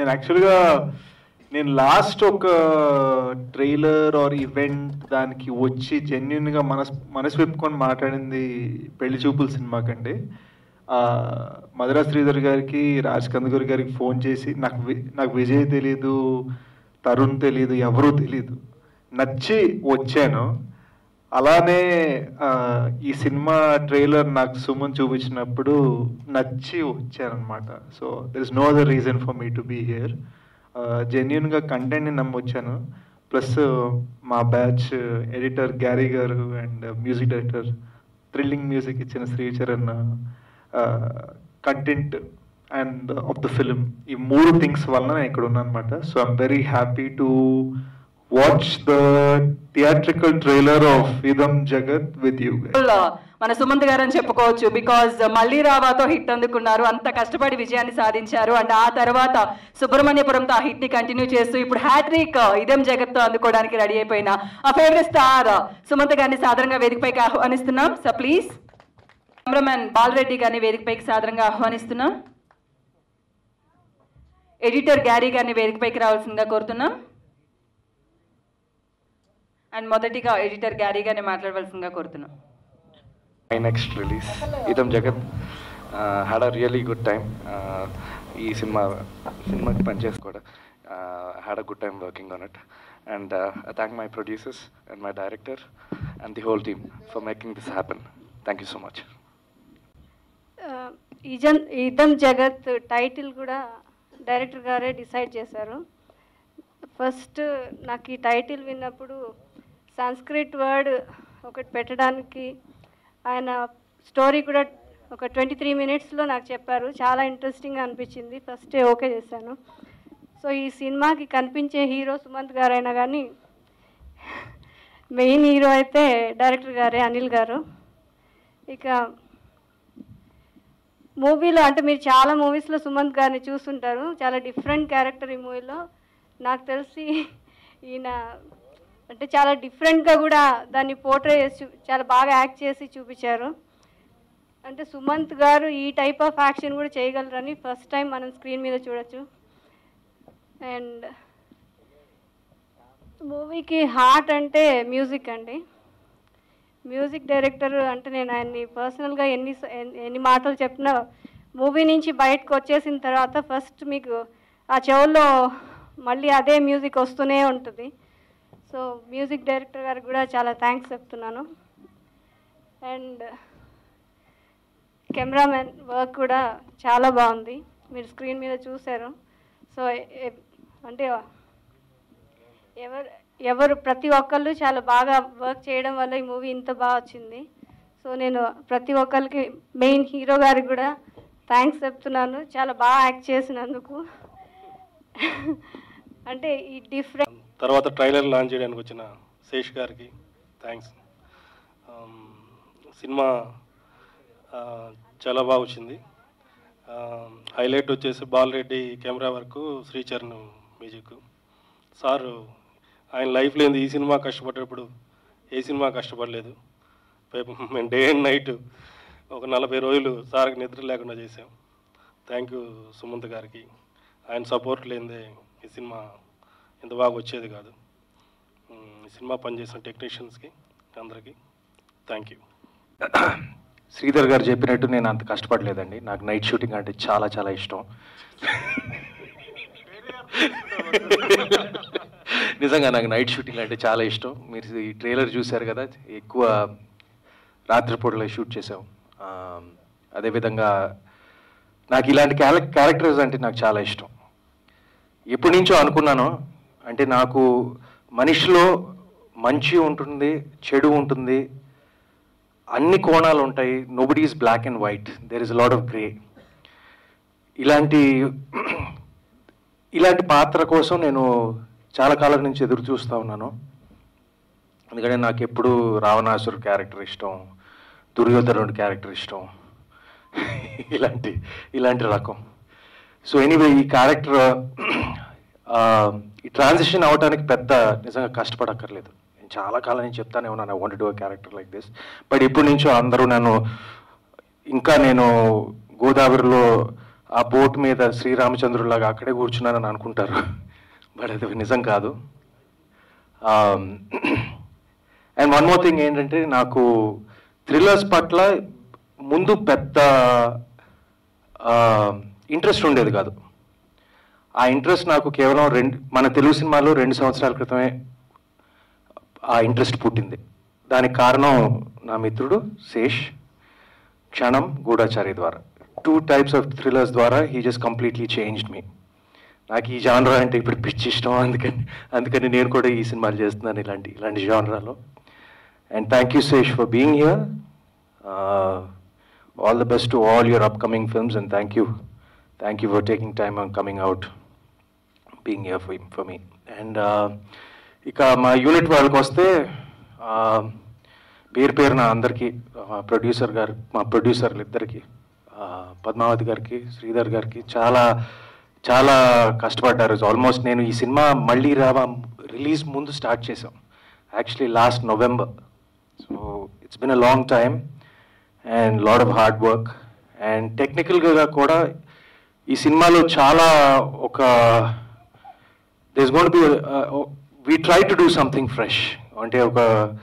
నేను యాక్చువల్గా నేను లాస్ట్ ఒక ట్రైలర్ ఆర్ ఈవెంట్ దానికి వచ్చి జెన్యున్గా మనస్ మనసు విప్పుకొని మాట్లాడింది పెళ్లి చూపుల సినిమా కండి ఆ, మధురా శ్రీధర్ గారికి రాజ్ కందుకూరి గారికి ఫోన్ చేసి నాకు వి- నాకు విజయ్ తెలీదు తరుణ్ తెలీదు ఎవరూ తెలీదు నచ్చి వచ్చాను అలానే ఆ, ఈ సినిమా ట్రైలర్ నాకు సుమన్ చూపించినప్పుడు నచ్చి వచ్చానమాట so there is no other reason for me to be here జెన్యున్గా కంటెంట్ని నమ్మొచ్చాను ప్లస్ మా batch editor Garry garu and music director thrilling music ఇచ్చిన Sricharan content and of the film ఈ మూడు థింగ్స్ వలన నేను ఇక్కడ ఉన్నాను అనమాట so I'm very happy to watch the theatrical trailer of Idam Jagath with you మన సుమంత్ గారు అని చెప్పుకోవచ్చు బికాజ్ మళ్ళీ రావాతో హిట్ అందుకున్నారు అంత కష్టపడి విజయాన్ని సాధించారు అండ్ ఆ తర్వాత సుబ్రహ్మణ్యపురంతో ఆ హిట్ ని కంటిన్యూ చేస్తూ ఇప్పుడు హ్యాట్రిక్ ఇదం జగత్తో అందుకోవడానికి రెడీ అయిపోయిన ఆ ఫేవరెట్ స్టార్ సుమంత్ గారిని సాధారణంగా వేదికపైకి ఆహ్వానిస్తున్నాం సో ప్లీజ్ కెమెరామెన్ బాలరెడ్డి గారిని వేదికపైకి సాధారణంగా ఆహ్వానిస్తున్నాం ఎడిటర్ గ్యారీ గారిని వేదికపైకి రావాల్సిందిగా కోరుతున్నాం అండ్ మొదటిగా ఎడిటర్ గ్యారీ గారిని మాట్లాడవలసిందిగా కోరుతున్నాం my next release Idam Jagath had a really good time ఈ సినిమా సినిమాకి పనిచేసి కూడా had a good time working on it and I thank my producers and my director and the whole team for making this happen thank you so much ఇజన్ Idam Jagath title కూడా director గారే decide చేశారు first నాకు ఈ title విన్నప్పుడు Sanskrit word ఒకటి పెట్టడానికి ఆయన స్టోరీ కూడా ఒక ట్వంటీ త్రీ మినిట్స్లో నాకు చెప్పారు చాలా ఇంట్రెస్టింగ్గా అనిపించింది ఫస్ట్ ఓకే చేశాను సో ఈ సినిమాకి కనిపించే హీరో సుమంత్ గారైనా కానీ మెయిన్ హీరో అయితే డైరెక్టర్ గారే అనిల్ గారు ఇక మూవీలో అంటే మీరు చాలా మూవీస్లో సుమంత్ గారిని చూస్తుంటారు చాలా డిఫరెంట్ క్యారెక్టర్ ఈ మూవీలో నాకు తెలిసి ఈయన అంటే చాలా డిఫరెంట్గా కూడా దాన్ని పోర్ట్రే చేసి చూ- చాలా బాగా యాక్ట్ చేసి చూపించారు అంటే సుమంత్ గారు ఈ టైప్ ఆఫ్ యాక్షన్ కూడా చేయగలరని ఫస్ట్ టైం మనం స్క్రీన్ మీద చూడొచ్చు అండ్ మూవీకి హార్ట్ అంటే మ్యూజిక్ అండి మ్యూజిక్ డైరెక్టర్ అంటే నేను ఆయన్ని పర్సనల్గా ఎన్ని స- ఎన్- ఎన్ని మాటలు చెప్పినా మూవీ నుంచి బయటకు వచ్చేసిన తర్వాత ఫస్ట్ మీకు ఆ చెవుల్లో మళ్ళీ అదే మ్యూజిక్ వస్తూనే ఉంటుంది సో మ్యూజిక్ డైరెక్టర్ గారికి కూడా చాలా థ్యాంక్స్ చెప్తున్నాను అండ్ కెమెరామెన్ వర్క్ కూడా చాలా బాగుంది మీరు స్క్రీన్ మీద చూశారు సో ఎ- అంటే ఎవరు ఎవరు ప్రతి ఒక్కళ్ళు చాలా బాగా వర్క్ చేయడం వల్ల ఈ మూవీ ఇంత బాగా వచ్చింది సో నేను ప్రతి ఒక్కరికి మెయిన్ హీరో గారికి కూడా థ్యాంక్స్ చెప్తున్నాను చాలా బాగా యాక్ట్ చేసినందుకు అంటే ఈ డిఫరెంట్ తర్వాత ట్రైలర్ లాంచ్ చేయడానికి వచ్చిన శేష్ గారికి థ్యాంక్స్ సినిమా ఆ, చాలా బాగా వచ్చింది హైలైట్ వచ్చేసి Balareddy camera work Sricharan music sir ఆయన లైఫ్లో ఏంది ఈ సినిమా కష్టపడేటప్పుడు ఏ సినిమా కష్టపడలేదు పై- మేము డే అండ్ నైట్ ఒక నలభై రోజులు సార్కి నిద్ర లేకుండా చేసాం థ్యాంక్ యూ సుమంత్ గారికి ఆయన సపోర్ట్ లేనిదే ఈ సినిమా ఇంత బాగా వచ్చేది కాదు ఉమ్, ఈ సినిమా పనిచేసిన టెక్నీషియన్స్కి అందరికీ థ్యాంక్ యూ శ్రీధర్ గారు చెప్పినట్టు నేను అంత కష్టపడలేదండి నాకు నైట్ షూటింగ్ అంటే చాలా చాలా ఇష్టం నిజంగా నాకు నైట్ షూటింగ్ అంటే చాలా ఇష్టం మీరు ఈ ట్రైలర్ చూశారు కదా ఎక్కువ రాత్రిపూటలో షూట్ చేసాం ఆ, అదేవిధంగా నాకు ఇలాంటి క్యారె క్యారెక్టర్స్ అంటే నాకు చాలా ఇష్టం ఎప్పటి నుంచో అనుకున్నాను అంటే నాకు మనిషిలో మంచి ఉంటుంది చెడు ఉంటుంది అన్ని కోణాలు ఉంటాయి nobody is black and white there is lot of grey ఇలాంటి ఇలాంటి పాత్ర కోసం నేను చాలా కాలం నుంచి ఎదురు చూస్తూ ఉన్నాను ఎందుకంటే నాకు ఎప్పుడు రావణాసురు క్యారెక్టర్ ఇష్టం దుర్యోధనుడి క్యారెక్టర్ ఇష్టం ఇలాంటి ఇలాంటి రకం సో ఎనీవే ఈ క్యారెక్టర్ ఈ ట్రాన్సిషన్ అవడానికి పెద్ద నిజంగా కష్టపడక్కర్లేదు నేను చాలా కాలం నుంచి చెప్తానే ఉన్నాను I want do character like this but ఇప్పటి నుంచో అందరూ నన్ను ఇంకా నేను గోదావరిలో ఆ బోట్ మీద శ్రీరామచంద్రులాగా అక్కడే కూర్చున్నానని అనుకుంటారు బట్ అది నిజం కాదు అండ్ వన్ మోర్ థింగ్ ఏంటంటే నాకు థ్రిల్లర్స్ పట్ల ముందు పెద్ద ఇంట్రెస్ట్ ఉండేది కాదు ఆ ఇంట్రెస్ట్ నాకు కేవలం రెండు మన తెలుగు సినిమాలో రెండు సంవత్సరాల క్రితమే ఆ ఇంట్రెస్ట్ పుట్టింది దానికి కారణం నా మిత్రుడు శేష్ క్షణం గూఢాచారి ద్వారా టూ టైప్స్ ఆఫ్ థ్రిల్లర్స్ ద్వారా he just completely changed me నాకు ఈ జానరా అంటే ఇప్పుడు పిచ్చి ఇష్టం అందుకని అందుకని నేను కూడా ఈ సినిమాలు చేస్తున్నాను ఇలాంటి ఇలాంటి జానరాలో and thank you Sesh for being here all the best to all your upcoming films and thank you thank you for taking time on coming out being here for for me and ఇక మా unit వాళ్ళకి వస్తే uh, పేరు పేరున అందరికీ మా producer గారు మా ప్రొడ్యూసర్లు ఇద్దరికి పద్మావతి గారికి శ్రీధర్ గారికి చాలా చాలా కష్టపడ్డారు ఆల్మోస్ట్ నేను ఈ సినిమా మళ్ళీ రావా రిలీజ్ ముందు స్టార్ట్ చేసాం actually last November so it's been a long time and lot of hard work and టెక్నికల్గా కూడా ఈ సినిమాలో చాలా ఒక this gone be we try to do something fresh అంటే ఒక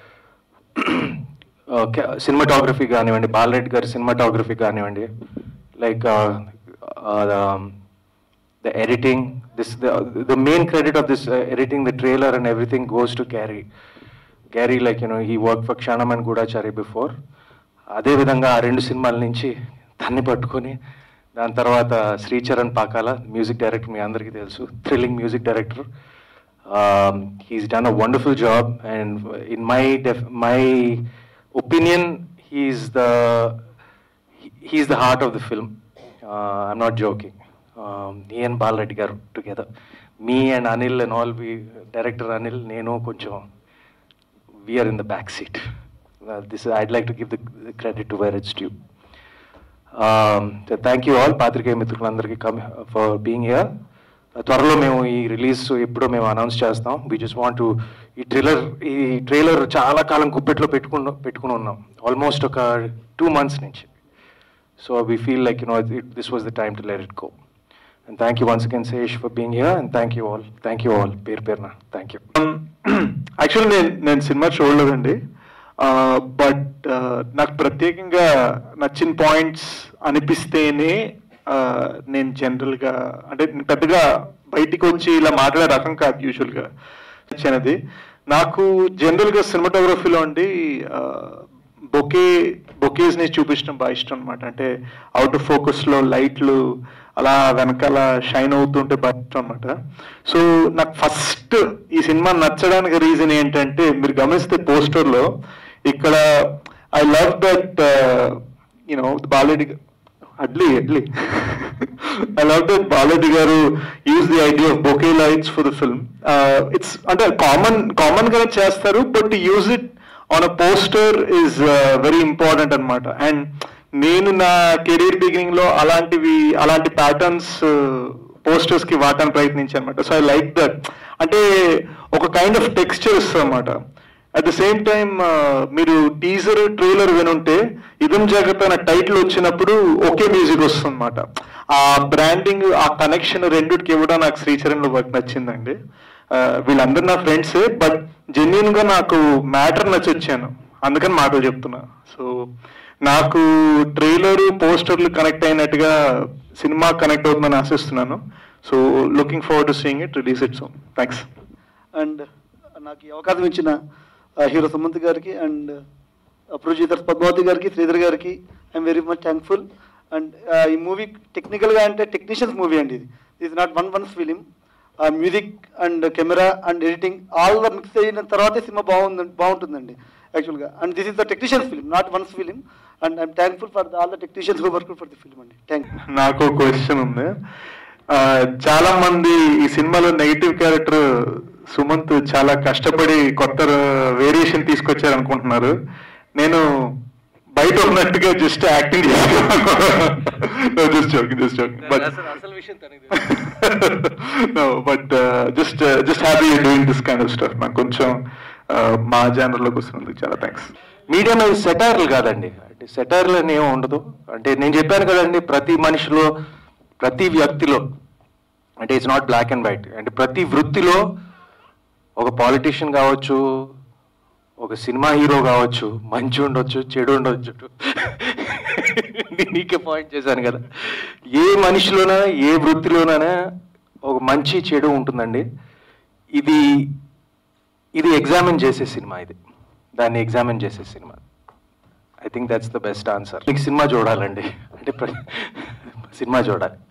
సినిమాటోగ్రఫీ కానివ్వండి బాలరెడ్డి గారి సినిమాటోగ్రఫీ కానివ్వండి like the editing this the main credit of this editing the trailer and everything goes to carry carry like you know ఈ work for Kshanam and Goodachari before అదేవిధంగా ఆ రెండు సినిమాల నుంచి తన్ని పట్టుకొని దాని తర్వాత శ్రీచరణ్ పాకాల మ్యూజిక్ డైరెక్టర్ మీ అందరికీ తెలుసు thrilling music director he's done a wonderful job and in my def my opinion he's the he's the heart of the film I'm not joking me and Balareddy garu together me and Anil and all we director Anil నేను కొంచెం we're in the back seat this I'd like to give the credit to where it's due thank you all పాత్రికేయ మిత్రులందరికీ come for being here త్వరలో మేము ఈ release ఎప్పుడో మేము announce చేస్తాం వి జస్ట్ వాంట్ ఈ ట్రైలర్ ఈ ట్రైలర్ చాలా కాలం గుప్పెట్లో పెట్టుకున్న పెట్టుకుని ఉన్నాం ఆల్మోస్ట్ ఒక టూ మంత్స్ నుంచి so we feel like you know this was the time to let it go and thank you once again Sesh for being here and thank you all thank you all పేరు పేరున thank you actually నేను నేను cinema చూడలేదండి but నాకు ప్రత్యేకంగా నచ్చిన points అనిపిస్తేనే ఆ, నేను జనరల్గా అంటే నేను పెద్దగా బయటికి వచ్చి ఇలా మాట్లాడే రకం కాదు యూజువల్గా నచ్చినది నాకు జనరల్గా సినిమాటోగ్రఫీలో అండి బొకే బొకేస్ని చూపించడం బాగా ఇష్టం అనమాట అంటే అవుట్ ఆఫ్ ఫోకస్లో లైట్లు అలా వెనకాల షైన్ అవుతుంటే బాగా ఇష్టం అనమాట సో నాకు ఫస్ట్ ఈ సినిమా నచ్చడానికి రీజన్ ఏంటంటే మీరు గమనిస్తే పోస్టర్లో ఇక్కడ I love that you know Balareddy అడ్లీ అడ్లీ I love that Balareddy garu use the idea of bokeh lights for the film it's అంటే కామన్ కామన్ గానే చేస్తారు but use it on a poster is very important అనమాట అండ్ నేను నా కెరీర్ బిగినింగ్ లో అలాంటివి అలాంటి ప్యాటర్న్స్ పోస్టర్స్ కి వాడటానికి ప్రయత్నించాను అనమాట సో ఐ లైక్ దట్ అంటే ఒక కైండ్ ఆఫ్ టెక్స్చర్ ఇస్తుంది అనమాట అట్ ద సేమ్ టైం మీరు టీజర్ ట్రైలర్ వినుంటే ఇదం జగత్ అనే టైటిల్ వచ్చినప్పుడు ఒకే మ్యూజిక్ వస్తుంది అనమాట ఆ బ్రాండింగ్ ఆ కనెక్షన్ రెండుకి ఇవ్వడం నాకు శ్రీచరణ్ లో వర్క్ నచ్చిందండి ఆ, వీళ్ళందరూ నా ఫ్రెండ్సే బట్ జెన్యున్ గా నాకు మ్యాటర్ నచ్చొచ్చాను అందుకని మాటలు చెప్తున్నా సో నాకు ట్రైలర్ పోస్టర్లు కనెక్ట్ అయినట్టుగా సినిమా కనెక్ట్ అవుతుందని ఆశిస్తున్నాను so looking forward to seeing it release it so thanks and నాకు ఈ అవకాశం ఇచ్చిన ఆ, హీరో సుమంత్ గారికి అండ్ ప్రొడ్యూసర్ పద్మావతి గారికి శ్రీధర్ గారికి I'm very much thankful and ఈ మూవీ టెక్నికల్గా అంటే టెక్నీషియన్స్ మూవీ అండి ఇది ఇది not one ones film music and camera and editing all the mix అయిన తర్వాతే సినిమా బాగుంది బాగుంటుందండి యాక్చువల్గా and this is the technicians film not ones film and I'm thankful for all the technicians who work for the film అండి thank you నాకు question ఉంది ఆ, చాలా మంది ఈ సినిమాలో నెగిటివ్ క్యారెక్టర్ సుమంత్ చాలా కష్టపడి కొత్త వేరియేషన్ తీసుకొచ్చారు అనుకుంటున్నారు నేను బయట ఉన్నట్టుగా జస్ట్ యాక్టింగ్ చేస్తాను just joking just joking but అసలు విషయం తనకి no but just just happy doing this kind of stuff నాకు కొంచెం uh, మా జానర్లోకి వస్తున్నందుకు చాలా థ్యాంక్స్ మీడియా మీద సెటైర్లు కాదండి అంటే సెటైర్లు అని ఏమి ఉండదు అంటే నేను చెప్పాను కదండి ప్రతి మనిషిలో ప్రతి వ్యక్తిలో అంటే it's not black and white అంటే ప్రతి వృత్తిలో ఒక పాలిటీషియన్ కావచ్చు ఒక సినిమా హీరో కావచ్చు మంచి ఉండొచ్చు చెడు ఉండొచ్చు నేను నీకే పాయింట్ చేశాను కదా ఏ మనిషిలోనా ఏ వృత్తిలోనైనా ఒక మంచి చెడు ఉంటుందండి ఇది ఇది ఎగ్జామిన్ చేసే సినిమా ఇది దాన్ని ఎగ్జామిన్ చేసే cinema I think that's the best answer మీకు సినిమా చూడాలండి అంటే ప్ర- సినిమా చూడాలి